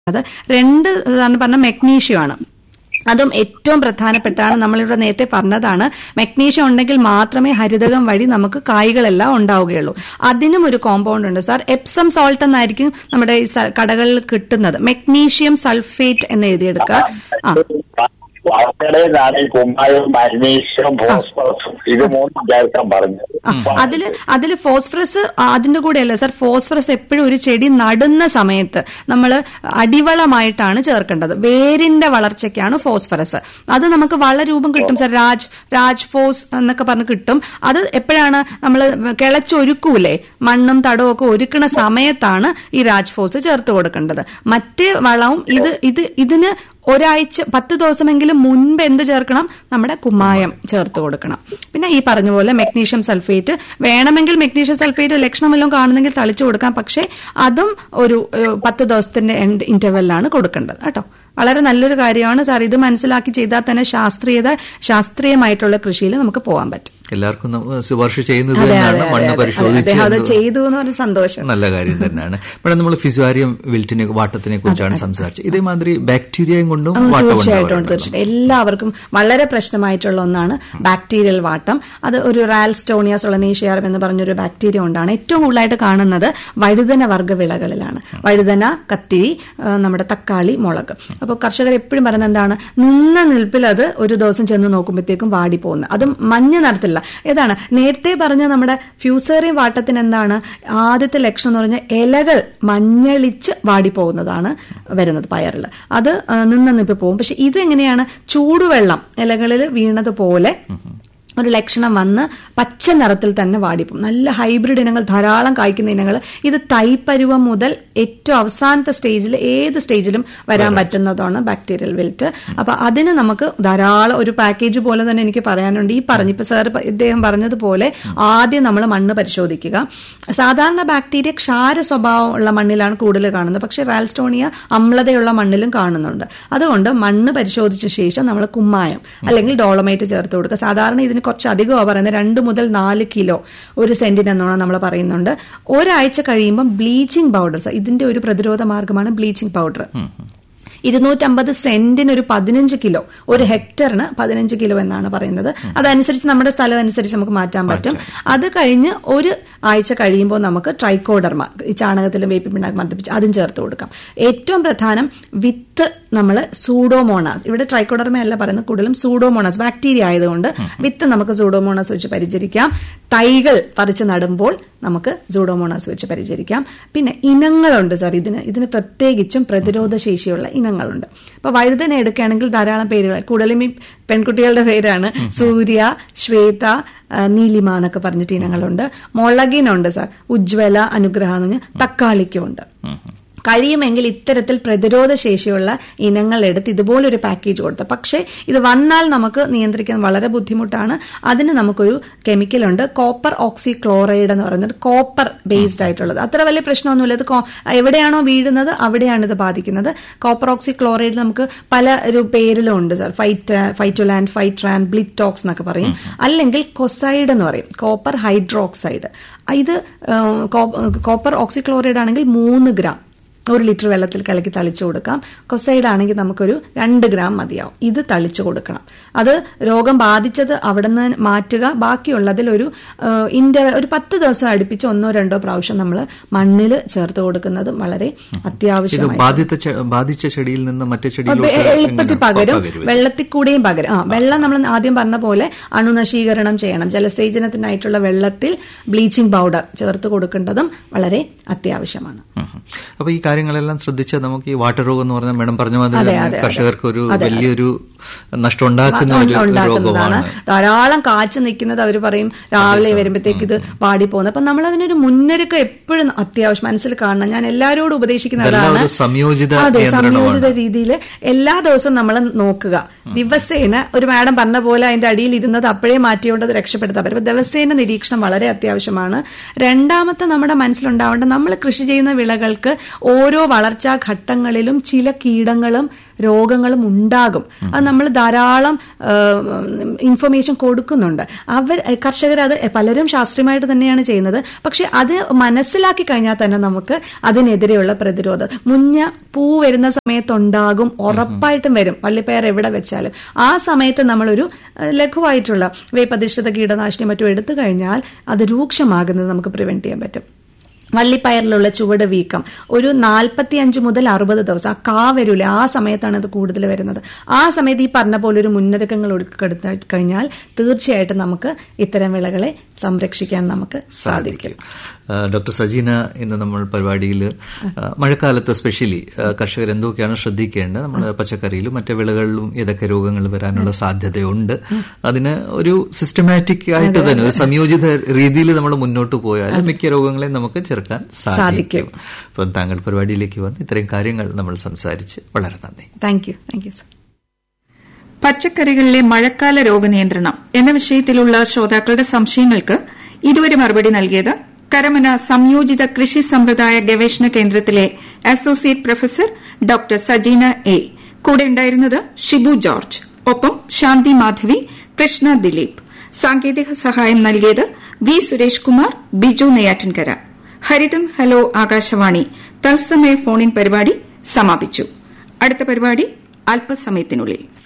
അത് രണ്ട് ഇതാണ് പറഞ്ഞ മെഗ്നീഷ്യമാണ് അതും ഏറ്റവും പ്രധാനപ്പെട്ടാണ് നമ്മളിവിടെ നേരത്തെ പറഞ്ഞതാണ് മെഗ്നീഷ്യം ഉണ്ടെങ്കിൽ മാത്രമേ ഹരിതകം വഴി നമുക്ക് കായ്കളെല്ലാം ഉണ്ടാവുകയുള്ളൂ അതിനും ഒരു കോമ്പൗണ്ട് ഉണ്ട് സാർ എപ്സം സോൾട്ട് എന്നായിരിക്കും നമ്മുടെ ഈ സ- കടകളിൽ കിട്ടുന്നത് മെഗ്നീഷ്യം സൾഫേറ്റ് എന്ന് എഴുതിയെടുക്കുക ആ വാർത്തയുടേതാണ് ഈ കുമ്മായവും മാഗ്നീഷ്യം ഫോസ്ഫറസും ഇത് മൂന്നും ചേർക്കാൻ പറഞ്ഞത് ആ, അതില് അതില് ഫോസ്ഫറസ് അതിന്റെ കൂടെ അല്ല സാർ ഫോസ്ഫറസ് എപ്പോഴും ഒരു ചെടി നടുന്ന സമയത്ത് നമ്മൾ അടിവളമായിട്ടാണ് ചേർക്കേണ്ടത് വേരിന്റെ വളർച്ചയ്ക്കാണ് ഫോസ്ഫറസ് അത് നമുക്ക് വളരൂപം കിട്ടും സാർ രാജ് രാജ് ഫോസ് എന്നൊക്കെ പറഞ്ഞ് കിട്ടും അത് എപ്പോഴാണ് നമ്മൾ കിളച്ചൊരുക്കൂലേ മണ്ണും തടവും ഒക്കെ ഒരുക്കണ സമയത്താണ് ഈ രാജ് ഫോസ് ചേർത്ത് കൊടുക്കേണ്ടത് മറ്റേ വളവും ഇത് ഇത് ഇതിന് ഒരാഴ്ച പത്ത് ദിവസമെങ്കിലും മുൻപ് എന്ത് ചേർക്കണം നമ്മുടെ കുമ്മായം ചേർത്ത് കൊടുക്കണം പിന്നെ ഈ പറഞ്ഞ പോലെ മെഗ്നീഷ്യം സൾഫേറ്റ് വേണമെങ്കിൽ മെഗ്നീഷ്യം സൾഫേറ്റ് ലക്ഷണം വല്ലതും കാണുന്നെങ്കിൽ തളിച്ചു കൊടുക്കാം പക്ഷേ അതും ഒരു ഏഹ്, പത്ത് ദിവസത്തിന്റെ എൻഡ് ഇന്റർവെല്ലാണ് കൊടുക്കേണ്ടത് കേട്ടോ വളരെ നല്ലൊരു കാര്യമാണ് സാർ ഇത് മനസ്സിലാക്കി ചെയ്താൽ തന്നെ ശാസ്ത്രീയത ശാസ്ത്രീയമായിട്ടുള്ള കൃഷിയിൽ നമുക്ക് പോകാൻ പറ്റും എല്ലാവർക്കും നമ്മ- ശുപാർശ ചെയ്യുന്നത് അതെ, തന്നെയാണ് അതെ, മണ്ണ് അതെ, അതെ. പരിശോധിച്ച് അദ്ദേഹം അത് എന്ന് ചെയ്തു എന്ന് പറഞ്ഞ സന്തോഷം നല്ല കാര്യം തന്നെയാണ് ഇവിടെ നമ്മൾ ഫിസ്വാരിയം വിൽറ്റിനെ വാട്ടത്തിനെ കുറിച്ചാണ് സംസാരിച്ചത് ഇതേമാതിരി ബാക്ടീരിയയും കൊണ്ടും ഓ, വാട്ടം തീർച്ചയായിട്ടും ഉണ്ടാവാറുണ്ട്. തീർച്ചയായിട്ടും എല്ലാവർക്കും വളരെ പ്രശ്നമായിട്ടുള്ള ഒന്നാണ് ബാക്ടീരിയൽ വാട്ടം അത് ഒരു റാൽസ്റ്റോണിയ സൊളനീഷ്യാരം എന്ന് പറഞ്ഞൊരു ബാക്ടീരിയ കൊണ്ടാണ് ഏറ്റവും കൂടുതലായിട്ട് കാണുന്നത് വഴുതന വർഗ്ഗ വിളകളിലാണ് വഴുതന കത്തിരി ആ, നമ്മുടെ തക്കാളി മുളക് അപ്പോൾ കർഷകർ എപ്പോഴും പറയുന്നത് എന്താണ് നിന്ന നിൽപ്പിൽ അത് ഒരു ദിവസം ചെന്ന് നോക്കുമ്പോഴത്തേക്കും വാടി പോകുന്നത് അതും മഞ്ഞ നിറത്തില്ല ഏതാണ് നേരത്തെ പറഞ്ഞ നമ്മുടെ ഫ്യൂസേറിയം വാട്ടത്തിന് എന്താണ് ആദ്യത്തെ ലക്ഷണം എന്ന് പറഞ്ഞാൽ ഇലകൾ മഞ്ഞളിച്ച് വാടിപ്പോകുന്നതാണ് വരുന്നത് പയറിൽ അത് ആ, നിന്ന നിപ്പ് പോകും പക്ഷെ ഇതെങ്ങനെയാണ് ചൂടുവെള്ളം ഇലകളിൽ വീണതുപോലെ ഒരു ലക്ഷണം വന്ന് പച്ച നിറത്തിൽ തന്നെ വാടിപ്പോകും നല്ല ഹൈബ്രിഡ് ഇനങ്ങൾ ധാരാളം കായ്ക്കുന്ന ഇനങ്ങൾ ഇത് തൈപ്പരുവം മുതൽ ഏറ്റവും അവസാനത്തെ സ്റ്റേജിൽ ഏത് സ്റ്റേജിലും വരാൻ പറ്റുന്നതാണ് ബാക്ടീരിയൽ വിൽറ്റ് അപ്പൊ അതിന് നമുക്ക് ധാരാളം ഒരു പാക്കേജ് പോലെ തന്നെ എനിക്ക് പറയാനുണ്ട് ഈ പറഞ്ഞു ഇപ്പൊ സാർ ഇദ്ദേഹം പറഞ്ഞതുപോലെ ആദ്യം നമ്മൾ മണ്ണ് പരിശോധിക്കുക സാധാരണ ബാക്ടീരിയ ക്ഷാര സ്വഭാവമുള്ള മണ്ണിലാണ് കൂടുതൽ കാണുന്നത് പക്ഷേ റാൽസ്റ്റോണിയ അമ്ലതയുള്ള മണ്ണിലും കാണുന്നുണ്ട് അതുകൊണ്ട് മണ്ണ് പരിശോധിച്ച ശേഷം നമ്മൾ കുമ്മായം അല്ലെങ്കിൽ ഡോളമൈറ്റ് ചേർത്ത് കൊടുക്കുക സാധാരണ ഇതിന് കുറച്ച് അധികമാണ് പറയുന്നത് രണ്ട് മുതൽ നാല് കിലോ ഒരു സെന്റിന് എന്നോണം നമ്മൾ പറയുന്നുണ്ട് ഒരാഴ്ച കഴിയുമ്പം ബ്ലീച്ചിങ് പൗഡർ ഇതിന്റെ ഒരു പ്രതിരോധ മാർഗമാണ് ബ്ലീച്ചിങ് പൗഡർ ഇരുന്നൂറ്റമ്പത് സെന്റിന് ഒരു പതിനഞ്ച് കിലോ ഒരു ഹെക്ടറിന് പതിനഞ്ച് കിലോ എന്നാണ് പറയുന്നത് അതനുസരിച്ച് നമ്മുടെ സ്ഥലം അനുസരിച്ച് നമുക്ക് മാറ്റാൻ പറ്റും അത് കഴിഞ്ഞ് ഒരു ആഴ്ച കഴിയുമ്പോൾ നമുക്ക് ട്രൈക്കോഡർമ ഈ ചാണകത്തിലും വേപ്പിൻ പിണ്ണാക്ക് മർദ്ദിപ്പിച്ച് അതും ചേർത്ത് കൊടുക്കാം ഏറ്റവും പ്രധാനം വിത്ത് നമ്മൾ സൂഡോമോണാസ് ഇവിടെ ട്രൈക്കോഡർമ അല്ല പറയുന്നത് കൂടുതലും സൂഡോമോണാസ് ബാക്ടീരിയ ആയതുകൊണ്ട് വിത്ത് നമുക്ക് സൂഡോമോണാസ് വെച്ച് പരിചരിക്കാം തൈകൾ പറിച്ച് നടുമ്പോൾ നമുക്ക് സൂഡോമോണാസ് വെച്ച് പരിചരിക്കാം പിന്നെ ഇനങ്ങളുണ്ട് സാർ ഇതിന് ഇതിന് പ്രത്യേകിച്ചും പ്രതിരോധ ശേഷിയുള്ള ഇനങ്ങളുണ്ട് ഇപ്പൊ വഴുതന എടുക്കുകയാണെങ്കിൽ ധാരാളം പേരുകൾ കൂടുതലും ഈ പെൺകുട്ടികളുടെ പേരാണ് സൂര്യ ശ്വേത ആ, നീലിമ എന്നൊക്കെ പറഞ്ഞിട്ട് ഇനങ്ങളുണ്ട് മുളകിനുണ്ട് സാർ ഉജ്ജ്വല അനുഗ്രഹ എന്ന് പറഞ്ഞാൽ തക്കാളിക്കുമുണ്ട് കഴിയുമെങ്കിൽ ഇത്തരത്തിൽ പ്രതിരോധ ശേഷിയുള്ള ഇനങ്ങൾ എടുത്ത് ഇതുപോലൊരു പാക്കേജ് കൊടുത്ത് പക്ഷേ ഇത് വന്നാൽ നമുക്ക് നിയന്ത്രിക്കാൻ വളരെ ബുദ്ധിമുട്ടാണ് അതിന് നമുക്കൊരു കെമിക്കൽ ഉണ്ട് കോപ്പർ ഓക്സി ക്ലോറൈഡ് എന്ന് പറയുന്നത് കോപ്പർ ബേസ്ഡ് ആയിട്ടുള്ളത് അത്ര വലിയ പ്രശ്നമൊന്നുമില്ല ഇത് കോ- എവിടെയാണോ വീഴുന്നത് അവിടെയാണ് ഇത് ബാധിക്കുന്നത് കോപ്പർ ഓക്സി ക്ലോറൈഡ് നമുക്ക് പല ഒരു പേരിലും ഉണ്ട് സാർ ഫൈറ്റ് ഫൈറ്റോലാൻഡ് ഫൈട്രാൻ ബ്ലിറ്റോക്സ് എന്നൊക്കെ പറയും അല്ലെങ്കിൽ കൊസൈഡ് എന്ന് പറയും കോപ്പർ ഹൈഡ്രോക്സൈഡ് ഇത് ഏഹ്, കോ- കോപ്പർ ഓക്സി ക്ലോറൈഡ് ആണെങ്കിൽ മൂന്ന് ഗ്രാം ഒരു ലിറ്റർ വെള്ളത്തിൽ കലക്കി തളിച്ചു കൊടുക്കാം കൊസൈഡ് ആണെങ്കിൽ നമുക്കൊരു രണ്ട് ഗ്രാം മതിയാവും ഇത് തളിച്ചു കൊടുക്കണം അത് രോഗം ബാധിച്ചത് അവിടെ നിന്ന് മാറ്റുക ബാക്കിയുള്ളതിൽ ഒരു ഇന്റർ ഒരു പത്ത് ദിവസം അടുപ്പിച്ച് ഒന്നോ രണ്ടോ പ്രാവശ്യം നമ്മൾ മണ്ണിൽ ചേർത്ത് കൊടുക്കുന്നതും വളരെ ഇത് അത്യാവശ്യമായി ബാധിച്ച ചെ- ബാധിച്ച ചെടിയിൽ നിന്ന് മറ്റേ അപ്പൊ ചെടിയിലോട്ട് എളുപ്പത്തിൽ എങ്ങനെ പകരും പകരും? വെള്ളത്തിൽ കൂടെയും പകരും ആ വെള്ളം നമ്മൾ ആദ്യം പറഞ്ഞ പോലെ അണുനശീകരണം ചെയ്യണം ജലസേചനത്തിനായിട്ടുള്ള വെള്ളത്തിൽ ബ്ലീച്ചിങ് പൗഡർ ചേർത്ത് കൊടുക്കേണ്ടതും വളരെ അത്യാവശ്യമാണ് ഉം. അപ്പൊ ഈ കാര്യങ്ങളെല്ലാം ശ്രദ്ധിച്ചാൽ നമുക്ക് ഈ വാട്ടർ രോഗം എന്ന് പറഞ്ഞാൽ മേഡം പറഞ്ഞ മാതിരി അതെ, തന്നെ അതെ, അതെ. കർഷകർക്ക് ഒരു അതെ, അതെ. വലിയൊരു നഷ്ടം ഉണ്ടാക്കുന്ന ഒരു ഉണ്ടാക്കുന്നതാണ് രോഗമാണ് ധാരാളം കാച്ചു നിൽക്കുന്നത് അവർ പറയും രാവിലെ വരുമ്പോഴത്തേക്ക് ഇത് പാടി പോകുന്നത് അപ്പൊ നമ്മൾ അതിനൊരു മുന്നൊരുക്കം എപ്പോഴും അത്യാവശ്യം മനസ്സിൽ കാണണം ഞാൻ എല്ലാവരോടും ഉപദേശിക്കുന്ന ഇതെല്ലാം ഒരാളാണ് ഒരു സംയോജിത അതെ നിയന്ത്രണമാണ്. സംയോജിത രീതിയിൽ എല്ലാ ദിവസവും നമ്മൾ നോക്കുക ദിവസേന ഒരു മാഡം പറഞ്ഞ പോലെ അതിന്റെ അടിയിൽ ഇരുന്നത് അപ്പോഴേ മാറ്റിയോണ്ട് അത് രക്ഷപ്പെടുത്താൻ പറ്റും അപ്പൊ ദിവസേന നിരീക്ഷണം വളരെ അത്യാവശ്യമാണ് രണ്ടാമത്തെ നമ്മുടെ മനസ്സിലുണ്ടാവേണ്ട നമ്മൾ കൃഷി ചെയ്യുന്ന വിളകൾക്ക് ഓരോ വളർച്ചാ ഘട്ടങ്ങളിലും ചില കീടങ്ങളും രോഗങ്ങളും ഉണ്ടാകും അത് നമ്മൾ ധാരാളം ഇൻഫർമേഷൻ കൊടുക്കുന്നുണ്ട് അവർ കർഷകർ അത് പലരും ശാസ്ത്രീയമായിട്ട് തന്നെയാണ് ചെയ്യുന്നത് പക്ഷെ അത് മനസ്സിലാക്കി കഴിഞ്ഞാൽ തന്നെ നമുക്ക് അതിനെതിരെയുള്ള പ്രതിരോധം മുഞ്ഞ പൂ വരുന്ന സമയത്തുണ്ടാകും ഉറപ്പായിട്ടും വരും വള്ളിപ്പയർ എവിടെ വെച്ചാലും ആ സമയത്ത് നമ്മളൊരു ഏഹ്, ലഘുവായിട്ടുള്ള വേപ്പധിഷ്ഠിത കീടനാശിനി മറ്റും എടുത്തു കഴിഞ്ഞാൽ അത് രൂക്ഷമാകുന്നത് നമുക്ക് പ്രിവെന്റ് ചെയ്യാൻ പറ്റും വള്ളിപ്പയറിലുള്ള ചുവട് വീക്കം ഒരു നാൽപ്പത്തി അഞ്ച് മുതൽ അറുപത് ദിവസം ആ കാ വരൂലേ ആ സമയത്താണ് ഇത് കൂടുതൽ വരുന്നത് ആ സമയത്ത് ഈ പറഞ്ഞ പോലെ ഒരു മുന്നൊരുക്കങ്ങൾ എടുത്തു കഴിഞ്ഞാൽ തീർച്ചയായിട്ടും നമുക്ക് ഇത്തരം വിളകളെ സംരക്ഷിക്കാൻ നമുക്ക് സാധിക്കും ആ, ഡോക്ടർ സജീന ഇന്ന് നമ്മൾ പരിപാടിയിൽ മഴക്കാലത്ത് സ്പെഷ്യലി കർഷകർ എന്തൊക്കെയാണ് ശ്രദ്ധിക്കേണ്ടത് നമ്മുടെ പച്ചക്കറിയിലും മറ്റു വിളകളിലും ഏതൊക്കെ രോഗങ്ങൾ വരാനുള്ള സാധ്യതയുണ്ട് അതിന് ഒരു സിസ്റ്റമാറ്റിക് ആയിട്ട് തന്നെ ഒരു സംയോജിത രീതിയിൽ നമ്മൾ മുന്നോട്ട് പോയാൽ മിക്ക രോഗങ്ങളെയും നമുക്ക് ചെറുക്കാൻ സാധിക്കും അപ്പം താങ്കൾ പരിപാടിയിലേക്ക് വന്ന് ഇത്രയും കാര്യങ്ങൾ നമ്മൾ സംസാരിച്ച് വളരെ നന്ദി thank you thank you sir പച്ചക്കറികളിലെ മഴക്കാല രോഗനിയന്ത്രണം എന്ന വിഷയത്തിലുള്ള ശ്രോതാക്കളുടെ സംശയങ്ങൾക്ക് ഇതുവരെ മറുപടി നൽകിയത് കരമന സംയോജിത കൃഷി സമ്പ്രദായ ഗവേഷണ കേന്ദ്രത്തിലെ associate professor doctor Sajeena A കൂടെ ഉണ്ടായിരുന്നത് ഷിബു ജോർജ് ഒപ്പം ശാന്തി മാധവി കൃഷ്ണ ദിലീപ് സാങ്കേതിക സഹായം നൽകിയത് വി സുരേഷ് കുമാർ ബിജു നെയ്യാറ്റിൻകര ഹരിതം ഹലോ ആകാശവാണി തത്സമയ ഫോണിൻ പരിപാടി സമാപിച്ചു അടുത്ത പരിപാടി അല്പസമയത്തിനുള്ളിൽ